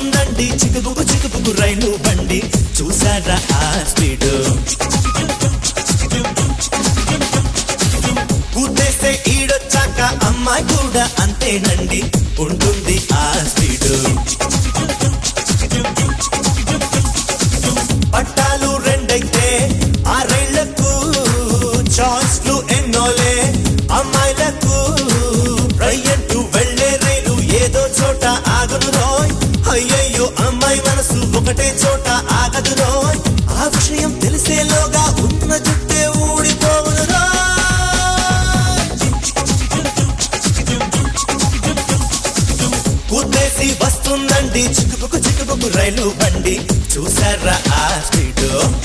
వస్తుందండి చికుబుకు చికుబుకు రైలు బండి చూసారా ఆ స్పీడ్ కూతేస్తే ఈడొచ్చాక అమ్మాయి కూడా అంతేనండి ఉంటుంది ఆ స్పీడ్ పట్టాలు రెండైతే ఆ రైళ్లకు చాయిస్లు ఎన్నోలే అమ్మాయిలకు రయ్యంటూ వెళ్లే రైలు ఏదో చోట ఆగదు రోయ్ అయ్యయ్యో అమ్మాయి మనసు ఒకటే చోట ఆగదు రోయ్ ఆ విషయం తెలిసేలోగా ఉన్న జుట్టే ఊడిపోవును రోయ్ కుద్దేసి వస్తుందండి చిక్కుపుకు చిక్కుపుకు రైలు బండి చూసారా ఆ స్పీడ్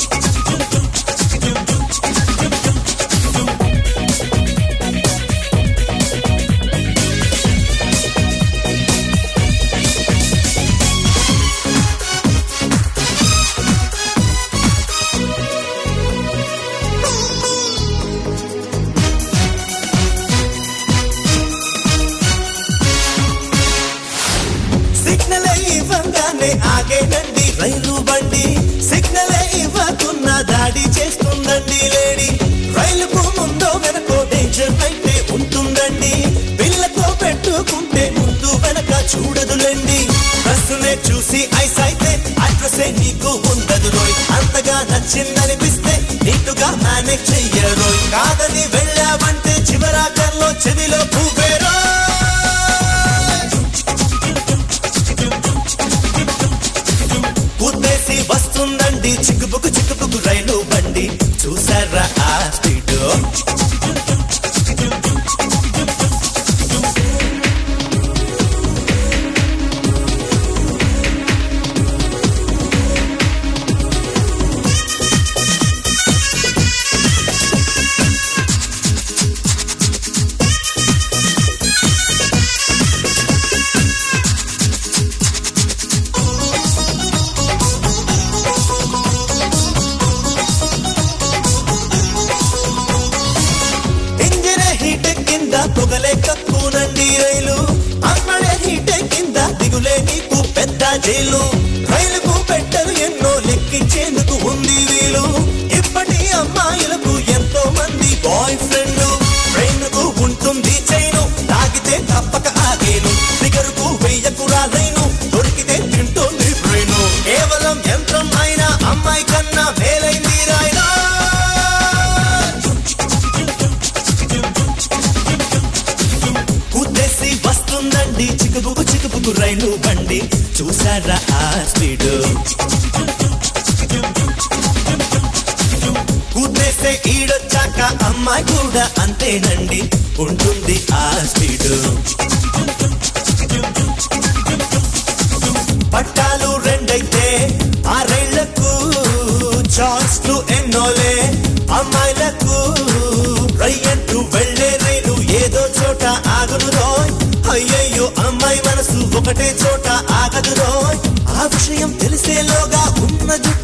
సిగ్నల్ ఇవ్వగానే ఆగేనండి రైలు బండి సిగ్నల్ ఇవ్వకున్న దాడి చేస్తుందండి లేడీ రైలుకు ముందో వెనకో డేంజర్ అయితే ఉంటుందండి పిల్లతో పెట్టుకుంటే ముందు వెనక చూడదులేండి బస్సునే చూసి ఐస్ అయితే అడ్రసే నీకు ఉండదు రోయ్ అంతగా నచ్చిందనిపిస్తే నీటుగా మేనేజ్ చెయ్యరోయ్ కాదని వెళ్ళావంటే చివరాకర్లో చెవిలో పువ్వేరో కుద్దేసి వస్తుందండి చిక్కుపుకు చిక్కుపుకు రైలు బండి చూసారా ఆ స్పీడ్ ఇంజిన్ హీట్ కింద పొగలే కక్కునండి రైలు అమ్మడే హీట్ కింద దిగులే నీకు పెద్ద జైలు రైలుకు పెట్టలు ఎన్నో లెక్కించేందుకు ఉంది వీలు ఇప్పటి అమ్మాయిలకు ఎంతో మంది బాయ్ ఫ్రెండ్ ట్రైన్ కు ఉంటుంది చైను తాగితే తప్పక ఆగేను ఫిగర్ కు వెయ్యకురా లైను దొరికితే తింటుంది బ్రెయిన్ కేవలం యంత్రం అయిన అమ్మాయి కన్నా మేలైంది రాయనా కుద్దేసి వస్తుందండి చిక్కుబుకు చిక్కుబుకు రైలు బండి చూసారా ఆ స్పీడ్ కుద్దేస్తే ఈడొచ్చాక అమ్మాయి కూడా అంతేనండి ఉంటుంది ఆ స్పీడ్ పట్టాలు రెండైతే ఆ రైళ్లకు చాయిస్లు ఎన్నోలే అమ్మాయిలకు రయ్యంటూ వెళ్లే రైలు ఏదో చోట ఆగదు రోయ్ అయ్యయ్యో అమ్మాయి మనసు ఒకటే చోట ఆగదు రోయ్ ఆ విషయం తెలిసేలోగా ఉన్న జుట్టు